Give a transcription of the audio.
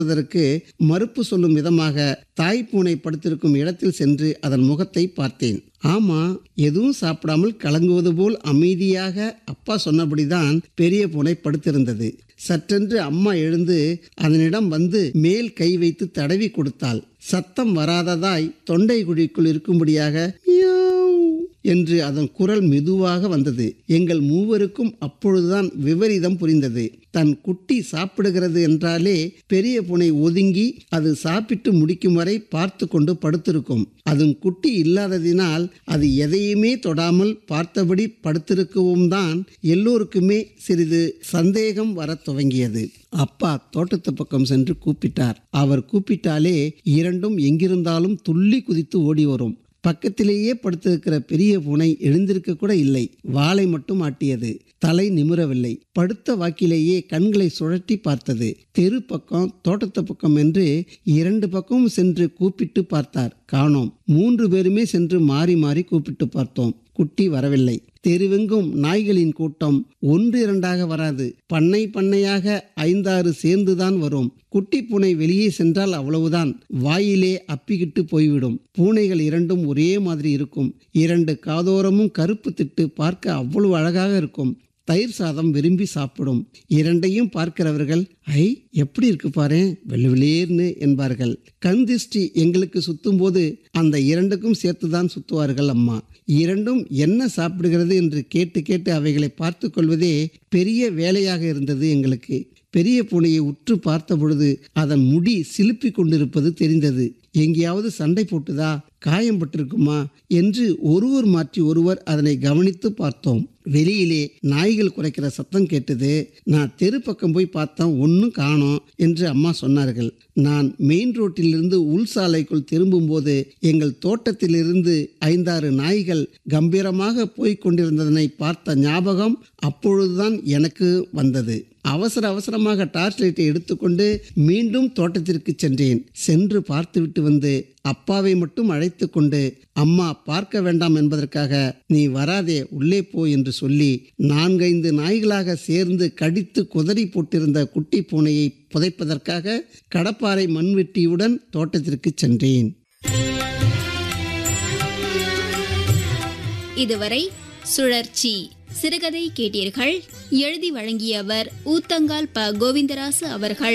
அதற்கு மறுப்பு சொல்லும் விதமாக தாய் பூனை படுத்திருக்கும் இடத்தில் சென்று அதன் முகத்தை பார்த்தேன் ஆமா எதுவும் சாப்பிடாமல் கலங்குவது போல் அமைதியாக அப்பா சொன்னபடிதான் பெரிய பூனை படுத்திருந்தது சற்றென்று அம்மா எழுந்து அதனிடம் வந்து மேல் கை வைத்து தடவி கொடுத்தாள் சத்தம் வராததாய் தொண்டை குழிக்குள் இருக்கும்படியாக மியாவ் என்று அதன் குரல் மெதுவாக வந்தது எங்கள் மூவருக்கும் அப்பொழுதுதான் விபரீதம் புரிந்தது தன் குட்டி சாப்பிடுகிறது என்றாலே பெரிய பூனை ஒதுங்கி அது சாப்பிட்டு முடிக்கும் வரை பார்த்து கொண்டு படுத்திருக்கும் அதன் குட்டி இல்லாததினால் அது எதையுமே தொடாமல் பார்த்தபடி படுத்திருக்கவும் தான் எல்லோருக்குமே சிறிது சந்தேகம் வரத் துவங்கியது அப்பா தோட்டத்து பக்கம் சென்று கூப்பிட்டார் அவர் கூப்பிட்டாலே இரண்டும் எங்கிருந்தாலும் துள்ளி குதித்து ஓடி வரும் பக்கத்திலேயே படுத்திருக்கிற பெரிய பூனை எழுந்திருக்க கூட இல்லை வாளை மட்டும் ஆட்டியது தலை நிமிரவில்லை படுத்த வாக்கிலேயே கண்களை சுழற்றி பார்த்தது தெரு பக்கம் தோட்டத்து பக்கம் என்று இரண்டு பக்கமும் சென்று கூப்பிட்டு பார்த்தார் காணோம் மூன்று பேருமே சென்று மாறி மாறி கூப்பிட்டு பார்த்தோம் குட்டி வரவில்லை தெருவெங்கும் நாய்களின் கூட்டம் ஒன்று இரண்டாக வராது பண்ணை பண்ணையாக ஐந்தாறு சேர்ந்துதான் வரும் குட்டி பூனை வெளியே சென்றால் அவ்வளவுதான் வாயிலே அப்பிக்கிட்டு போய்விடும் பூனைகள் இரண்டும் ஒரே மாதிரி இருக்கும் இரண்டு காதோரமும் கருப்பு திட்டு பார்க்க அவ்வளவு அழகாக இருக்கும் தயிர் சாதம் விரும்பி சாப்பிடும் இரண்டையும் பார்க்கிறவர்கள் ஐ எப்படி இருக்கு பாரு வெள்ளுவிளேர்னு என்பார்கள் கண் திஷ்டி எங்களுக்கு சுத்தும் போது அந்த இரண்டுக்கும் சேர்த்துதான் சுத்துவார்கள் அம்மா இரண்டும் என்ன சாப்பிடுகிறது என்று கேட்டு கேட்டு அவைகளை பார்த்து கொள்வதே பெரிய வேலையாக இருந்தது எங்களுக்கு பெரிய பூனையை உற்று பார்த்த பொழுது அதன் முடி சிலுப்பி கொண்டிருப்பது தெரிந்தது எங்கேயாவது சண்டை போட்டுதா காயம் பட்டிருக்குமா என்று ஒருவர் மாற்றி ஒருவர் அதனை கவனித்து பார்த்தோம் வெளியிலே நாய்கள் குறைக்கிற சத்தம் கேட்டது நான் தெரு பக்கம் போய் பார்த்தேன் ஒன்றும் காணோம் என்று அம்மா சொன்னார்கள் நான் மெயின் ரோட்டிலிருந்து உள் சாலைக்குள் திரும்பும்போது எங்கள் தோட்டத்திலிருந்து ஐந்தாறு நாய்கள் கம்பீரமாக போய்க் கொண்டிருந்ததனை பார்த்த ஞாபகம் அப்பொழுதுதான் எனக்கு வந்தது அவசர அவசரமாக டார்ச் லைட்டை எடுத்துக்கொண்டு மீண்டும் தோட்டத்திற்கு சென்றேன் சென்று பார்த்துவிட்டு வந்து அப்பாவை மட்டும் அழைத்து கொண்டு அம்மா பார்க்க வேண்டாம் என்பதற்காக நீ வராதே உள்ளே போ என்று சொல்லி நான்கைந்து நாய்களாக சேர்ந்து கடித்து குதறி போட்டிருந்த குட்டி பூனையை புதைப்பதற்காக கடப்பாறை மண்வெட்டியுடன் தோட்டத்திற்கு சென்றேன் இதுவரை சுழற்சி சிறுகதை கேட்டீர்கள் எழுதி வழங்கியவர் ஊத்தங்கால் ப கோவிந்தராசு அவர்கள்